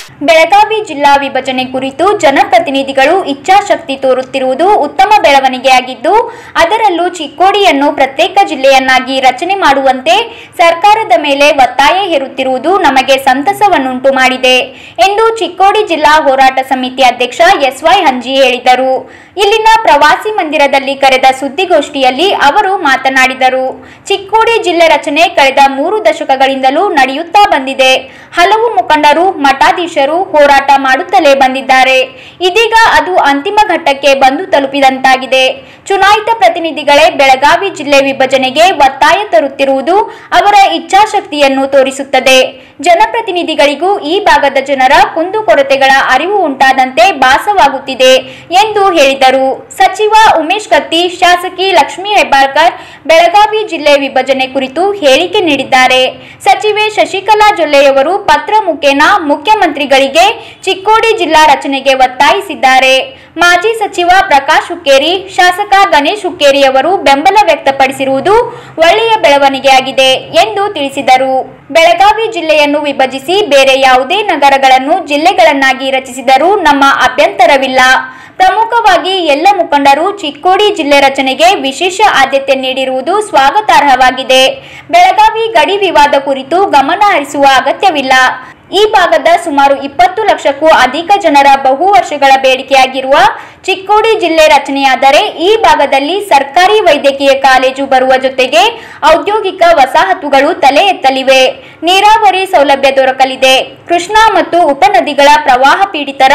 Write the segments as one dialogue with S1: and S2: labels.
S1: ಬೆಳಗಾವಿ ಜಿಲ್ಲಾ ವಿಭಜನೆ ಕುರಿತು ಜನಪ್ರತಿನಿಧಿಗಳು ಇಚ್ಛಾಶಕ್ತಿ ತೋರುತ್ತಿರುವುದು ಉತ್ತಮ ಬೆಳವಣಿಗೆಯಾಗಿದ್ದು ಅದರಲ್ಲೂ ಚಿಕ್ಕೋಡಿಯನ್ನು ಪ್ರತ್ಯೇಕ ಜಿಲ್ಲೆಯನ್ನಾಗಿ ರಚನೆ ಮಾಡುವಂತೆ ಸರ್ಕಾರದ ಮೇಲೆ ಒತ್ತಾಯ ಹೇರುತ್ತಿರುವುದು ನಮಗೆ ಸಂತಸವನ್ನುಂಟು ಮಾಡಿದೆ ಎಂದು ಚಿಕ್ಕೋಡಿ ಜಿಲ್ಲಾ ಹೋರಾಟ ಸಮಿತಿ ಅಧ್ಯಕ್ಷ ಎಸ್ವೈ ಹಂಜಿ ಹೇಳಿದರು ಇಲ್ಲಿನ ಪ್ರವಾಸಿ ಮಂದಿರದಲ್ಲಿ ಕರೆದ ಸುದ್ದಿಗೋಷ್ಠಿಯಲ್ಲಿ ಅವರು ಮಾತನಾಡಿದರು ಚಿಕ್ಕೋಡಿ ಜಿಲ್ಲೆ ರಚನೆ ಕಳೆದ ಮೂರು ದಶಕಗಳಿಂದಲೂ ನಡೆಯುತ್ತಾ ಬಂದಿದೆ ಹಲವು ಮುಖಂಡರು ಮಠಾಧೀಶರು ಹೋರಾಟ ಮಾಡುತ್ತಲೇ ಬಂದಿದ್ದಾರೆ ಇದೀಗ ಅದು ಅಂತಿಮ ಘಟ್ಟಕ್ಕೆ ಬಂದು ತಲುಪಿದಂತಾಗಿದೆ ಚುನಾಯಿತ ಪ್ರತಿನಿಧಿಗಳೇ ಬೆಳಗಾವಿ ಜಿಲ್ಲೆ ವಿಭಜನೆಗೆ ಒತ್ತಾಯ ತರುತ್ತಿರುವುದು ಅವರ ಇಚ್ಛಾಶಕ್ತಿಯನ್ನು ತೋರಿಸುತ್ತದೆ ಜನಪ್ರತಿನಿಧಿಗಳಿಗೂ ಈ ಭಾಗದ ಜನರ ಕುಂದುಕೊರತೆಗಳ ಅರಿವು ಉಂಟಾದಂತೆ ಭಾಸವಾಗುತ್ತಿದೆ ಎಂದು ಹೇಳಿದರು ಸಚಿವ ಉಮೇಶ್ ಕತ್ತಿ ಶಾಸಕಿ ಲಕ್ಷ್ಮೀ ಹೆಬ್ಬಾಳ್ಕರ್ ಬೆಳಗಾವಿ ಜಿಲ್ಲೆ ವಿಭಜನೆ ಕುರಿತು ಹೇಳಿಕೆ ನೀಡಿದ್ದಾರೆ ಸಚಿವೆ ಶಶಿಕಲಾ ಜೊಲ್ಲೆಯವರು ಪತ್ರ ಮುಖೇನ ಮುಖ್ಯಮಂತ್ರಿಗಳಿಗೆ ಚಿಕ್ಕೋಡಿ ಜಿಲ್ಲಾ ರಚನೆಗೆ ಒತ್ತಾಯಿಸಿದ್ದಾರೆ ಮಾಜಿ ಸಚಿವ ಪ್ರಕಾಶ್ ಹುಕ್ಕೇರಿ ಶಾಸಕ ಗಣೇಶ್ ಹುಕ್ಕೇರಿ ಅವರು ಬೆಂಬಲ ವ್ಯಕ್ತಪಡಿಸಿರುವುದು ಒಳ್ಳೆಯ ಬೆಳವಣಿಗೆಯಾಗಿದೆ ಎಂದು ತಿಳಿಸಿದರು ಬೆಳಗಾವಿ ಜಿಲ್ಲೆಯನ್ನು ವಿಭಜಿಸಿ ಬೇರೆ ಯಾವುದೇ ನಗರಗಳನ್ನು ಜಿಲ್ಲೆಗಳನ್ನಾಗಿ ರಚಿಸಿದರೂ ನಮ್ಮ ಅಭ್ಯಂತರವಿಲ್ಲ ಪ್ರಮುಖವಾಗಿ ಎಲ್ಲ ಮುಖಂಡರು ಚಿಕ್ಕೋಡಿ ಜಿಲ್ಲೆ ರಚನೆಗೆ ವಿಶೇಷ ಆದ್ಯತೆ ನೀಡಿರುವುದು ಸ್ವಾಗತಾರ್ಹವಾಗಿದೆ ಬೆಳಗಾವಿ ಗಡಿ ವಿವಾದ ಕುರಿತು ಗಮನ ಹರಿಸುವ ಅಗತ್ಯವಿಲ್ಲ ಈ ಭಾಗದ ಸುಮಾರು ಇಪ್ಪತ್ತು ಲಕ್ಷಕ್ಕೂ ಅಧಿಕ ಜನರ ಬಹು ವರ್ಷಗಳ ಬೇಡಿಕೆಯಾಗಿರುವ ಚಿಕ್ಕೋಡಿ ಜಿಲ್ಲೆ ರಚನೆಯಾದರೆ ಈ ಭಾಗದಲ್ಲಿ ಸರ್ಕಾರಿ ವೈದ್ಯಕೀಯ ಕಾಲೇಜು ಬರುವ ಜೊತೆಗೆ ಔದ್ಯೋಗಿಕ ವಸಾಹತುಗಳು ತಲೆ ಎತ್ತಲಿವೆ ನೀರಾವರಿ ಸೌಲಭ್ಯ ದೊರಕಲಿದೆ ಕೃಷ್ಣಾ ಮತ್ತು ಉಪನದಿಗಳ ಪ್ರವಾಹ ಪೀಡಿತರ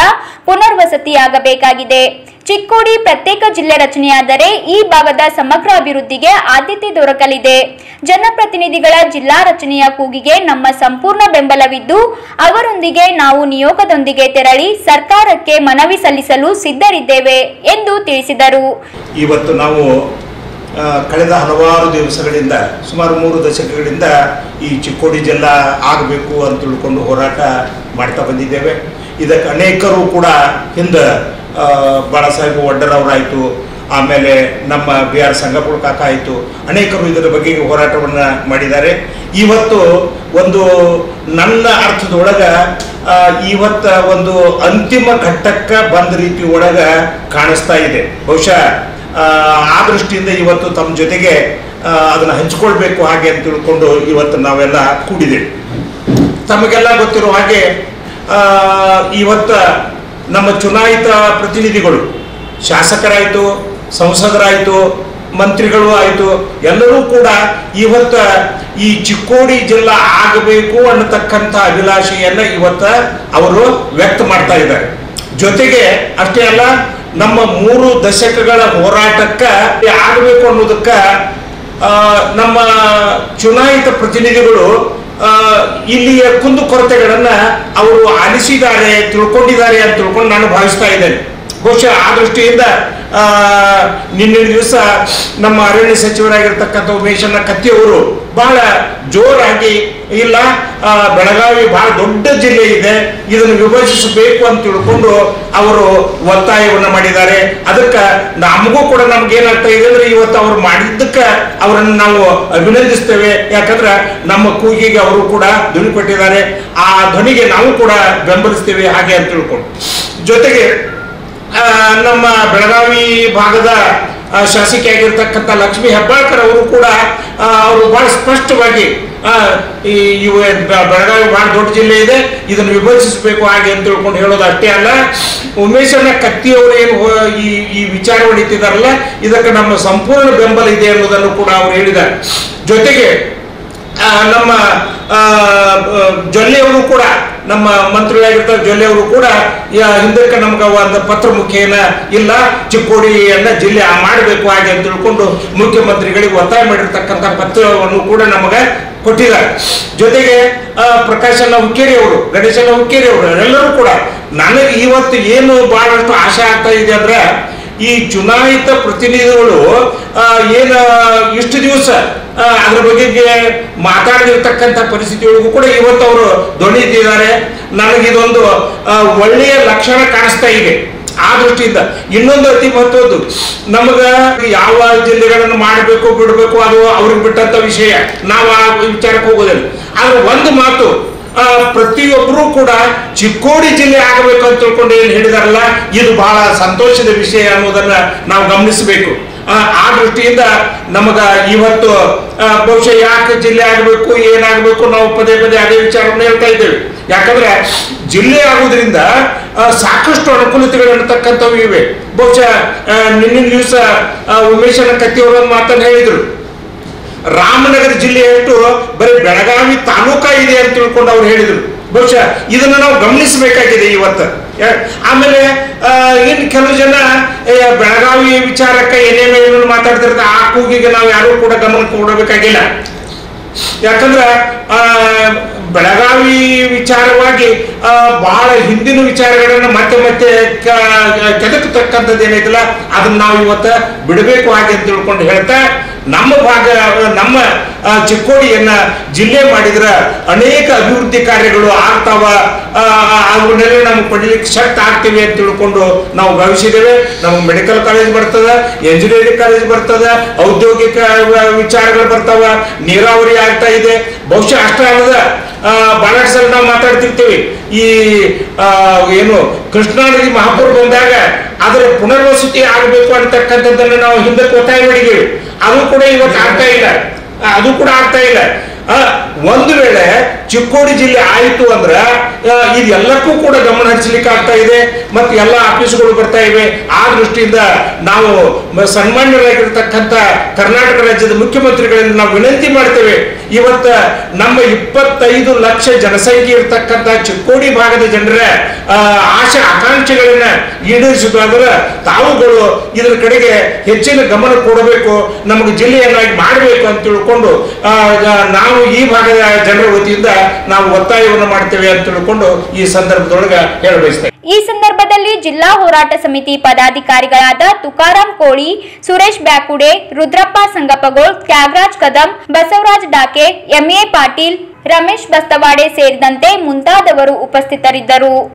S1: ಪುನರ್ವಸತಿಯಾಗಬೇಕಾಗಿದೆ ಚಿಕ್ಕೋಡಿ ಪ್ರತ್ಯೇಕ ಜಿಲ್ಲೆ ರಚನೆಯಾದರೆ ಈ ಭಾಗದ ಸಮಗ್ರ ಅಭಿವೃದ್ಧಿಗೆ ಆದ್ಯತೆ ದೊರಕಲಿದೆ ಜನಪ್ರತಿನಿಧಿಗಳ ಜಿಲ್ಲಾ ರಚನೆಯ ಕೂಗಿಗೆ ನಮ್ಮ ಸಂಪೂರ್ಣ ಬೆಂಬಲವಿದ್ದು ಅವರೊಂದಿಗೆ ನಾವು ನಿಯೋಗದೊಂದಿಗೆ ತೆರಳಿ ಸರ್ಕಾರಕ್ಕೆ ಮನವಿ ಸಲ್ಲಿಸಲು ಸಿದ್ಧರಿದ್ದೇವೆ ಎಂದು ತಿಳಿಸಿದರು
S2: ಇವತ್ತು ನಾವು ಆ, ಕಳೆದ ಹಲವಾರು ದಿವಸಗಳಿಂದ ಸುಮಾರು ಮೂರು ದಶಕಗಳಿಂದ ಈ ಚಿಕ್ಕೋಡಿ ಜಿಲ್ಲಾ ಆಗಬೇಕು ಅಂತ ತಿಳ್ಕೊಂಡು ಹೋರಾಟ ಮಾಡ್ತಾ ಬಂದಿದ್ದೇವೆ ಇದಕ್ಕೆ ಅನೇಕರು ಕೂಡ ಹಿಂದೆ ಆ, ಬಾಳಾಸಾಹೇಬ್ ವಡ್ಡರ್ ಅವರಾಯಿತು ಆಮೇಲೆ ನಮ್ಮ ಬಿ ಆರ್ ಸಂಗಪುರ ಕಾಕ ಆಯಿತು ಅನೇಕರು ಇದರ ಬಗ್ಗೆ ಹೋರಾಟವನ್ನು ಮಾಡಿದ್ದಾರೆ ಇವತ್ತು ಒಂದು ನನ್ನ ಅರ್ಥದೊಳಗ ಆ, ಇವತ್ತ ಒಂದು ಅಂತಿಮ ಘಟ್ಟಕ್ಕೆ ಬಂದ ರೀತಿ ಒಳಗ ಕಾಣಿಸ್ತಾ ಇದೆ ಬಹುಶಃ ಆ, ಆ ದೃಷ್ಟಿಯಿಂದ ಇವತ್ತು ತಮ್ಮ ಜೊತೆಗೆ ಆ, ಅದನ್ನ ಹಂಚಿಕೊಳ್ಬೇಕು ಹಾಗೆ ಅಂತ ತಿಳ್ಕೊಂಡು ಇವತ್ತು ನಾವೆಲ್ಲ ಕೂಡಿದ್ದೇವೆ ತಮಗೆಲ್ಲ ಗೊತ್ತಿರೋ ಹಾಗೆ ಆ, ಇವತ್ತ ನಮ್ಮ ಚುನಾಯಿತ ಪ್ರತಿನಿಧಿಗಳು ಶಾಸಕರಾಯಿತು ಸಂಸದರಾಯಿತು ಮಂತ್ರಿಗಳು ಆಯಿತು ಎಲ್ಲರೂ ಕೂಡ ಇವತ್ತ ಈ ಚಿಕ್ಕೋಡಿ ಜಿಲ್ಲಾ ಆಗಬೇಕು ಅನ್ನತಕ್ಕಂಥ ಅಭಿಲಾಷೆಯನ್ನ ಇವತ್ತ ಅವರು ವ್ಯಕ್ತ ಮಾಡ್ತಾ ಇದ್ದಾರೆ ಜೊತೆಗೆ ಅಷ್ಟೇ ಅಲ್ಲ ನಮ್ಮ ಮೂರು ದಶಕಗಳ ಹೋರಾಟಕ್ಕ ಆಗಬೇಕು ಅನ್ನೋದಕ್ಕ ಆ, ನಮ್ಮ ಚುನಾಯಿತ ಪ್ರತಿನಿಧಿಗಳು ಆ, ಇಲ್ಲಿಯ ಕುಂದುಕೊರತೆಗಳನ್ನ ಅವರು ಆಲಿಸಿದ್ದಾರೆ ತಿಳ್ಕೊಂಡಿದ್ದಾರೆ ಅಂತ ತಿಳ್ಕೊಂಡು ನಾನು ಭಾವಿಸ್ತಾ ಇದ್ದೇನೆ ಬಹುಶಃ ಆ ದೃಷ್ಟಿಯಿಂದ ಆ, ನಿನ್ನೆ ದಿವಸ ನಮ್ಮ ಅರಣ್ಯ ಸಚಿವರಾಗಿರ್ತಕ್ಕಂಥ ಉಮೇಶಣ್ಣ ಕತ್ತಿಯವರು ಬಹಳ ಜೋರಾಗಿ ಇಲ್ಲ ಆ, ಬೆಳಗಾವಿ ಬಹಳ ದೊಡ್ಡ ಜಿಲ್ಲೆ ಇದೆ ಇದನ್ನು ವಿಭಜಿಸಬೇಕು ಅಂತ ತಿಳ್ಕೊಂಡು ಅವರು ಒತ್ತಾಯವನ್ನು ಮಾಡಿದ್ದಾರೆ ಅದಕ್ಕೆ ನಮಗೂ ಕೂಡ ನಮ್ಗೆ ಏನಾಗ್ತಾ ಇದೆ ಅಂದ್ರೆ ಇವತ್ತು ಅವ್ರು ಮಾಡಿದ್ದಕ್ಕೆ ಅವರನ್ನು ನಾವು ಅಭಿನಂದಿಸ್ತೇವೆ ಯಾಕಂದ್ರೆ ನಮ್ಮ ಕೂಗಿಗೆ ಅವರು ಕೂಡ ಧ್ವನಿ ಕೊಟ್ಟಿದ್ದಾರೆ ಆ ಧ್ವನಿಗೆ ನಾವು ಕೂಡ ಬೆಂಬಲಿಸ್ತೇವೆ ಹಾಗೆ ಅಂತ ತಿಳ್ಕೊಂಡು ಜೊತೆಗೆ ಆ, ನಮ್ಮ ಬೆಳಗಾವಿ ಭಾಗದ ಆ, ಶಾಸಕಿಯಾಗಿರ್ತಕ್ಕಂಥ ಲಕ್ಷ್ಮೀ ಹೆಬ್ಬಾಳ್ಕರ್ ಅವರು ಕೂಡ ಆ, ಅವರು ಬಹಳ ಸ್ಪಷ್ಟವಾಗಿ ಆ, ಈ ಇವು ಬೆ- ಬೆಳಗಾವಿ ಬಹಳ ದೊಡ್ಡ ಜಿಲ್ಲೆ ಇದೆ ಇದನ್ನು ವಿಭಜಿಸಬೇಕು ಹಾಗೆ ಅಂತ ತಿಳ್ಕೊಂಡು ಹೇಳೋದು ಅಷ್ಟೇ ಅಲ್ಲ ಉಮೇಶಣ್ಣ ಕತ್ತಿಯವರು ಏನು ಹೋ- ಈ ಈ ವಿಚಾರ ಹೊಡಿತಿದಾರಲ್ಲ ಇದಕ್ಕೆ ನಮ್ಮ ಸಂಪೂರ್ಣ ಬೆಂಬಲ ಇದೆ ಅನ್ನೋದನ್ನು ಕೂಡ ಅವರು ಹೇಳಿದ್ದಾರೆ ಜೊತೆಗೆ ಆ, ನಮ್ಮ ಆ, ಆ, ಜೊಲ್ಲೆಯವರು ಕೂಡ ನಮ್ಮ ಮಂತ್ರಿಗಳಾಗಿರ್ತಾರೆ ಜೊಲ್ಲೆಯವರು ಕೂಡ ಯಾ- ಹಿಂದಕ್ಕೆ ನಮ್ಗೆ ಒಂದು ಪತ್ರ ಮುಖೇನ ಇಲ್ಲ ಚಿಕ್ಕೋಡಿಯನ್ನ ಜಿಲ್ಲೆ ಮಾಡಬೇಕು ಹಾಗೆ ಅಂತ ತಿಳ್ಕೊಂಡು ಮುಖ್ಯಮಂತ್ರಿಗಳಿಗೆ ಒತ್ತಾಯ ಮಾಡಿರ್ತಕ್ಕಂಥ ಪತ್ರವನ್ನು ಕೂಡ ನಮಗೆ ಕೊಟ್ಟಿದ್ದಾರೆ ಜೊತೆಗೆ ಆ, ಪ್ರಕಾಶಣ್ಣ ಹುಕ್ಕೇರಿ ಅವರು ಗಣೇಶಣ್ಣ ಹುಕ್ಕೇರಿ ಅವರು ಎಲ್ಲರೂ ಕೂಡ ನನಗೆ ಇವತ್ತು ಏನು ಬಹಳಷ್ಟು ಆಶೆ ಆಗ್ತಾ ಇದೆ ಅಂದ್ರೆ ಈ ಚುನಾಯಿತ ಪ್ರತಿನಿಧಿಗಳು ಆ, ಏನ ಇಷ್ಟು ದಿವಸ ಆ, ಅದ್ರ ಬಗ್ಗೆ ಮಾತಾಡದಿರ್ತಕ್ಕಂಥ ಪರಿಸ್ಥಿತಿಯೊಳಗೂ ಕೂಡ ಇವತ್ತು ಅವರು ಧ್ವನಿ ಎತ್ತಿದ್ದಾರೆ ನನಗಿದೊಂದು ಆ, ಒಳ್ಳೆಯ ಲಕ್ಷಣ ಕಾಣಿಸ್ತಾ ಇದೆ ಆ ದೃಷ್ಟಿಯಿಂದ ಇನ್ನೊಂದು ಅತಿ ಮಹತ್ವದ್ದು ನಮಗ ಯಾವ ಜಿಲ್ಲೆಗಳನ್ನು ಮಾಡಬೇಕು ಬಿಡಬೇಕು ಅದು ಅವ್ರಿಗೆ ಬಿಟ್ಟಂತ ವಿಷಯ ನಾವು ಆ ವಿಚಾರಕ್ಕೆ ಹೋಗೋದಿಲ್ಲ ಆದ್ರೆ ಒಂದು ಮಾತು ಆ, ಪ್ರತಿಯೊಬ್ಬರೂ ಕೂಡ ಚಿಕ್ಕೋಡಿ ಜಿಲ್ಲೆ ಆಗಬೇಕು ಅಂತ ತಿಳ್ಕೊಂಡು ಏನು ಹೇಳಿದಾರಲ್ಲ ಇದು ಬಹಳ ಸಂತೋಷದ ವಿಷಯ ಅನ್ನೋದನ್ನ ನಾವು ಗಮನಿಸಬೇಕು ಆ ಆ ದೃಷ್ಟಿಯಿಂದ ನಮಗ ಇವತ್ತು ಆ, ಬಹುಶಃ ಯಾಕೆ ಜಿಲ್ಲೆ ಆಗಬೇಕು ಏನಾಗಬೇಕು ನಾವು ಪದೇ ಪದೇ ಅದೇ ವಿಚಾರವನ್ನು ಹೇಳ್ತಾ ಇದ್ದೇವೆ ಯಾಕಂದ್ರೆ ಜಿಲ್ಲೆ ಆಗುವುದರಿಂದ ಆ, ಸಾಕಷ್ಟು ಅನುಕೂಲತೆಗಳು ಅನ್ನತಕ್ಕಂಥವು ಇವೆ ಬಹುಶಃ ಆ, ನಿನ್ನಿನ ದಿವಸ ಉಮೇಶನ ಕತ್ತಿಯವರು ಒಂದು ಮಾತನ್ನು ಹೇಳಿದ್ರು ರಾಮನಗರ ಜಿಲ್ಲೆಯಷ್ಟು ಬರೀ ಬೆಳಗಾವಿ ತಾಲೂಕ ಇದೆ ಅಂತ ತಿಳ್ಕೊಂಡು ಅವ್ರು ಹೇಳಿದ್ರು ಬಹುಶಃ ಇದನ್ನ ನಾವು ಗಮನಿಸಬೇಕಾಗಿದೆ ಇವತ್ತು ಯಾ- ಆಮೇಲೆ ಆ, ಇನ್ನು ಕೆಲವು ಜನ ಏ, ಬೆಳಗಾವಿ ವಿಚಾರಕ್ಕೆ ಏನೇನೋ ಏನೇನು ಮಾತಾಡ್ತಿರ್ತಾರೆ ಆ ಕೂಗಿಗೆ ನಾವು ಯಾರು ಕೂಡ ಗಮನ ಕೊಡಬೇಕಾಗಿಲ್ಲ ಯಾಕಂದ್ರೆ ಆ, ಬೆಳಗಾವಿ ವಿಚಾರವಾಗಿ ಆ, ಬಹಳ ಹಿಂದಿನ ವಿಚಾರಗಳನ್ನ ಮತ್ತೆ ಮತ್ತೆ ಕ- ಕೆದಕತಕ್ಕಂಥದ್ದು ಏನೈತಲ್ಲ ಅದನ್ನ ನಾವು ಇವತ್ತ ಬಿಡಬೇಕು ಹಾಗೆ ಅಂತ ತಿಳ್ಕೊಂಡು ಹೇಳ್ತಾ ನಮ್ಮ ಭಾಗ ನಮ್ಮ ಆ, ಚಿಕ್ಕೋಡಿಯನ್ನ ಜಿಲ್ಲೆ ಮಾಡಿದ್ರ ಅನೇಕ ಅಭಿವೃದ್ಧಿ ಕಾರ್ಯಗಳು ಆಗ್ತಾವ ಆ, ಅವನ್ನೆಲ್ಲ ನಮ್ಗೆ ಪಡಿಲಿಕ್ಕೆ ಶಕ್ತ ಆಗ್ತೀವಿ ಅಂತ ತಿಳ್ಕೊಂಡು ನಾವು ಭಾವಿಸಿದ್ದೇವೆ ನಮಗೆ ಮೆಡಿಕಲ್ ಕಾಲೇಜ್ ಬರ್ತದ ಎಂಜಿನಿಯರಿಂಗ್ ಕಾಲೇಜ್ ಬರ್ತದ ಔದ್ಯೋಗಿಕ ವ- ವಿಚಾರಗಳು ಬರ್ತಾವ ನೀರಾವರಿ ಆಗ್ತಾ ಇದೆ ಬಹುಶಃ ಅಷ್ಟೇ ಅಲ್ಲದ ಆ, ಬಹಳಷ್ಟು ಸಲ ನಾವು ಮಾತಾಡ್ತಿರ್ತೀವಿ ಈ ಆ, ಏನು ಕೃಷ್ಣಾ ನದಿ ಮಹಾಪುರ ಬಂದಾಗ ಅದರ ಪುನರ್ವಸತಿ ಆಗಬೇಕು ಅಂತಕ್ಕಂಥದ್ದನ್ನು ನಾವು ಹಿಂದಕ್ಕೆ ಒತ್ತಾಯ ಮಾಡಿದ್ದೀವಿ ಅದು ಕೂಡ ಇವತ್ತು ಆಗ್ತಾ ಇಲ್ಲ ಆ, ಅದು ಕೂಡ ಆಗ್ತಾ ಇಲ್ಲ ಆ, ಒಂದು ವೇಳೆ ಚಿಕ್ಕೋಡಿ ಜಿಲ್ಲೆ ಆಯಿತು ಅಂದ್ರ ಆ, ಇದೆಲ್ಲಕ್ಕೂ ಕೂಡ ಗಮನ ಹರಿಸಲಿಕ್ಕೆ ಆಗ್ತಾ ಇದೆ ಮತ್ತೆ ಎಲ್ಲ ಆಫೀಸ್ಗಳು ಬರ್ತಾ ಇವೆ ಆ ದೃಷ್ಟಿಯಿಂದ ನಾವು ಮ- ಸನ್ಮಾನ್ಯರಾಗಿರ್ತಕ್ಕಂಥ ಕರ್ನಾಟಕ ರಾಜ್ಯದ ಮುಖ್ಯಮಂತ್ರಿಗಳಿಂದ ನಾವು ವಿನಂತಿ ಮಾಡ್ತೇವೆ ಇವತ್ತ ನಮ್ಮ ಇಪ್ಪತ್ತೈದು ಲಕ್ಷ ಜನಸಂಖ್ಯೆ ಇರ್ತಕ್ಕಂಥ ಚಿಕ್ಕೋಡಿ ಭಾಗದ ಜನರ ಆ, ಆಶೆ ಆಕಾಂಕ್ಷೆಗಳನ್ನ ಈಡೇರಿಸೋದಾದ್ರೆ ತಾವುಗಳು ಇದರ ಕಡೆಗೆ ಹೆಚ್ಚಿನ ಗಮನ ಕೊಡಬೇಕು ನಮಗೆ ಜಿಲ್ಲೆಯನ್ನಾಗಿ ಮಾಡಬೇಕು ಅಂತ ತಿಳ್ಕೊಂಡು ಆ, ಆ, ನಾವು ಈ ಭಾಗದ ಜನರ ವತಿಯಿಂದ ನಾವು ಒತ್ತಾಯವನ್ನು ಮಾಡ್ತೇವೆ ಅಂತ ತಿಳ್ಕೊಂಡು ಈ ಸಂದರ್ಭದೊಳಗೆ ಹೇಳಬಯಸ್ತೇವೆ
S1: ಈ ಸಂದರ್ಭದಲ್ಲಿ ಜಿಲ್ಲಾ ಹೋರಾಟ ಸಮಿತಿ ಪದಾಧಿಕಾರಿಗಳಾದ ತುಕಾರಾಂ ಕೋಳಿ ಸುರೇಶ್ ಬ್ಯಾಕುಡೆ ರುದ್ರಪ್ಪ ಸಂಗಪ್ಪಗೋಳ್ ತ್ಯಾಗರಾಜ್ ಕದಂ ಬಸವರಾಜ್ ಡಾಕೆ ಎಂಎ ಪಾಟೀಲ್ ರಮೇಶ್ ಬಸ್ತವಾಡೆ ಸೇರಿದಂತೆ ಮುಂತಾದವರು ಉಪಸ್ಥಿತರಿದ್ದರು